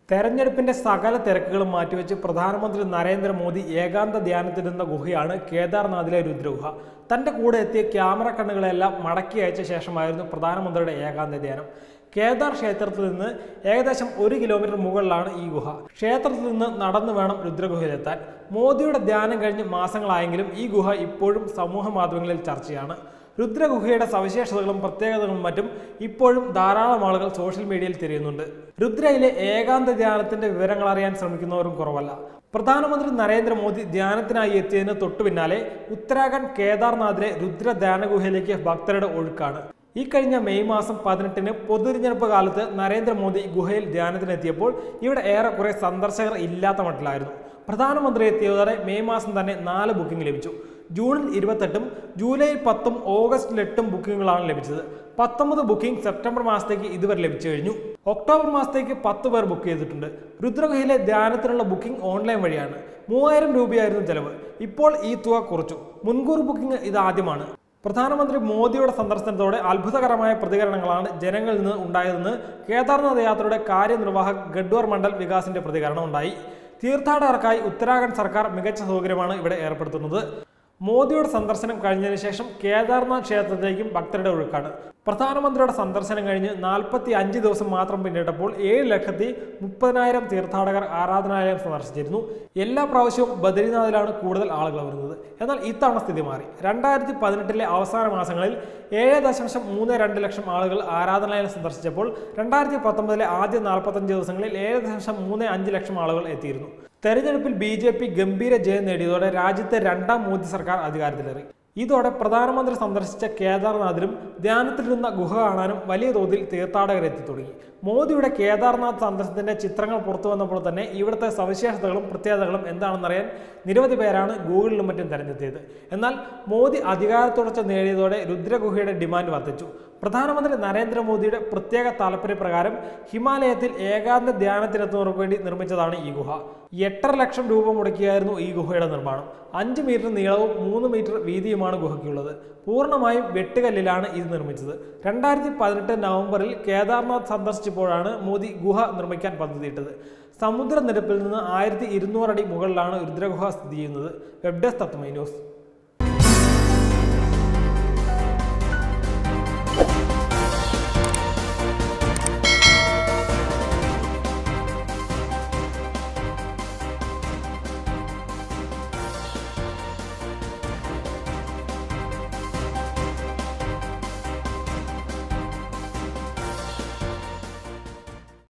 തെരഞ്ഞെടുപ്പിന്റെ സകല തിരക്കുകളും മാറ്റിവെച്ച് പ്രധാനമന്ത്രി നരേന്ദ്രമോദി ഏകാന്ത ധ്യാനത്തിരുന്ന ഗുഹയാണ് കേദാർനാഥിലെ രുദ്രഗുഹ തന്റെ കൂടെ എത്തിയ ക്യാമറ കണ്ണുകളെല്ലാം മടക്കി അയച്ച ശേഷമായിരുന്നു പ്രധാനമന്ത്രിയുടെ ഏകാന്ത ധ്യാനം കേദാർ ക്ഷേത്രത്തിൽ നിന്ന് ഏകദേശം ഒരു കിലോമീറ്റർ മുകളിലാണ് ഈ ഗുഹ ക്ഷേത്രത്തിൽ നിന്ന് നടന്നു വേണം രുദ്രഗുഹയിലെത്താൻ മോദിയുടെ ധ്യാനം കഴിഞ്ഞ് മാസങ്ങളായെങ്കിലും ഈ ഗുഹ ഇപ്പോഴും സമൂഹ മാധ്യമങ്ങളിൽ ചർച്ചയാണ് രുദ്രഗുഹയുടെ സവിശേഷതകളും പ്രത്യേകതകളും മറ്റും ഇപ്പോഴും ധാരാളം ആളുകൾ സോഷ്യൽ മീഡിയയിൽ തിരയുന്നുണ്ട് രുദ്രയിലെ ഏകാന്ത ധ്യാനത്തിന്റെ വിവരങ്ങൾ അറിയാൻ ശ്രമിക്കുന്നവരും കുറവല്ല പ്രധാനമന്ത്രി നരേന്ദ്രമോദി ധ്യാനത്തിനായി എത്തിയതിന് തൊട്ടു പിന്നാലെ ഉത്തരാഖണ്ഡ് കേദാർനാഥിലെ രുദ്ര ധ്യാനഗുഹയിലേക്ക് ഭക്തരുടെ ഒഴുക്കാണ് ഈ കഴിഞ്ഞ മെയ് മാസം പതിനെട്ടിന് പൊതുതിരഞ്ഞെടുപ്പ് കാലത്ത് നരേന്ദ്രമോദി ഗുഹയിൽ ധ്യാനത്തിനെത്തിയപ്പോൾ ഇവിടെ ഏറെക്കുറെ സന്ദർശകർ ഇല്ലാത്ത മട്ടിലായിരുന്നു പ്രധാനമന്ത്രി എത്തിയതോടെ മെയ് മാസം തന്നെ നാല് ബുക്കിംഗ് ലഭിച്ചു ജൂണിൽ ഇരുപത്തെട്ടും ജൂലൈ പത്തും ഓഗസ്റ്റിൽ എട്ടും ബുക്കിങ്ങുകളാണ് ലഭിച്ചത് പത്തൊമ്പത് ബുക്കിംഗ് സെപ്റ്റംബർ മാസത്തേക്ക് ഇതുവരെ ലഭിച്ചു കഴിഞ്ഞു ഒക്ടോബർ മാസത്തേക്ക് പത്ത് പേർ ബുക്ക് ചെയ്തിട്ടുണ്ട് രുദ്രഗുഹയിലെ ധ്യാനത്തിനുള്ള ബുക്കിംഗ് ഓൺലൈൻ വഴിയാണ് മൂവായിരം രൂപയായിരുന്നു ചെലവ് ഇപ്പോൾ ഈ തുക കുറച്ചു മുൻകൂർ ബുക്കിംഗ് ഇതാദ്യമാണ് പ്രധാനമന്ത്രി മോദിയുടെ സന്ദർശനത്തോടെ അത്ഭുതകരമായ പ്രതികരണങ്ങളാണ് ജനങ്ങളിൽ നിന്ന് ഉണ്ടായതെന്ന് കേദാർനാഥ് യാത്രയുടെ കാര്യനിർവാഹക് ഗഡ്വാർ മണ്ഡൽ വികാസിന്റെ പ്രതികരണം ഉണ്ടായി തീർത്ഥാടകർക്കായി ഉത്തരാഖണ്ഡ് സർക്കാർ മികച്ച സൗകര്യമാണ് ഇവിടെ ഏർപ്പെടുത്തുന്നത് മോദിയുടെ സന്ദർശനം കഴിഞ്ഞതിന് ശേഷം കേദാർനാഥ് ക്ഷേത്രത്തിലേക്കും ഭക്തരുടെ ഒഴുക്കാണ് പ്രധാനമന്ത്രിയുടെ സന്ദർശനം കഴിഞ്ഞ് നാൽപ്പത്തി അഞ്ച് ദിവസം മാത്രം പിന്നിട്ടപ്പോൾ ഏഴ് ലക്ഷത്തി മുപ്പതിനായിരം തീർത്ഥാടകർ ആരാധനാലയം സന്ദർശിച്ചിരുന്നു എല്ലാ പ്രാവശ്യവും ബദ്രീനാഥിലാണ് കൂടുതൽ ആളുകൾ വരുന്നത് എന്നാൽ ഇത്തവണ സ്ഥിതി മാറി രണ്ടായിരത്തി പതിനെട്ടിലെ അവസാന മാസങ്ങളിൽ ഏഴ് ദശാംശം മൂന്ന് രണ്ട് ലക്ഷം ആളുകൾ ആരാധനാലയം സന്ദർശിച്ചപ്പോൾ രണ്ടായിരത്തി പത്തൊമ്പതിലെ ആദ്യ നാൽപ്പത്തഞ്ച് ദിവസങ്ങളിൽ ഏഴ് ദശാംശം മൂന്ന് അഞ്ച് ലക്ഷം ആളുകൾ എത്തിയിരുന്നു തെരഞ്ഞെടുപ്പിൽ ബി ജെ പി ഗംഭീര ജയം നേടിയതോടെ രാജ്യത്തെ രണ്ടാം മോദി സർക്കാർ അധികാരത്തിലേറി ഇതോടെ പ്രധാനമന്ത്രി സന്ദർശിച്ച കേദാർനാഥിലും ധ്യാനത്തിലിരുന്ന ഗുഹ കാണാനും വലിയ തോതിൽ തീർത്ഥാടകർ എത്തി തുടങ്ങി മോദിയുടെ കേദാർനാഥ് സന്ദർശനത്തിന്റെ ചിത്രങ്ങൾ പുറത്തു വന്നപ്പോൾ തന്നെ ഇവിടുത്തെ സവിശേഷതകളും പ്രത്യേകതകളും എന്താണെന്നറിയാൻ നിരവധി പേരാണ് ഗൂഗിളിലും മറ്റും തെരഞ്ഞെത്തിയത് എന്നാൽ മോദി അധികാരത്തുടർച്ച നേടിയതോടെ രുദ്രഗുഹയുടെ ഡിമാൻഡ് വർദ്ധിച്ചു പ്രധാനമന്ത്രി നരേന്ദ്രമോദിയുടെ പ്രത്യേക താല്പര്യപ്രകാരം ഹിമാലയത്തിൽ ഏകാന്ത ധ്യാനത്തിനെത്തുന്നവർക്ക് വേണ്ടി നിർമ്മിച്ചതാണ് ഈ ഗുഹ എട്ടര ലക്ഷം രൂപ മുടക്കിയായിരുന്നു ഈ ഗുഹയുടെ നിർമ്മാണം അഞ്ച് മീറ്റർ നീളവും മൂന്ന് മീറ്റർ വീതിയുമാണ് ഗുഹയ്ക്കുള്ളത് പൂർണ്ണമായും വെട്ടുകല്ലിലാണ് ഇത് നിർമ്മിച്ചത് രണ്ടായിരത്തി പതിനെട്ട് നവംബറിൽ കേദാർനാഥ് സന്ദർശിച്ചപ്പോഴാണ് മോദി ഗുഹ നിർമ്മിക്കാൻ പദ്ധതിയിട്ടത് സമുദ്രനിരപ്പിൽ നിന്ന് ആയിരത്തി ഇരുന്നൂറ് അടി മുകളിലാണ് രുദ്രഗുഹ സ്ഥിതി ചെയ്യുന്നത് വെബ് ഡെസ്ക് തത്വമൈ ന്യൂസ്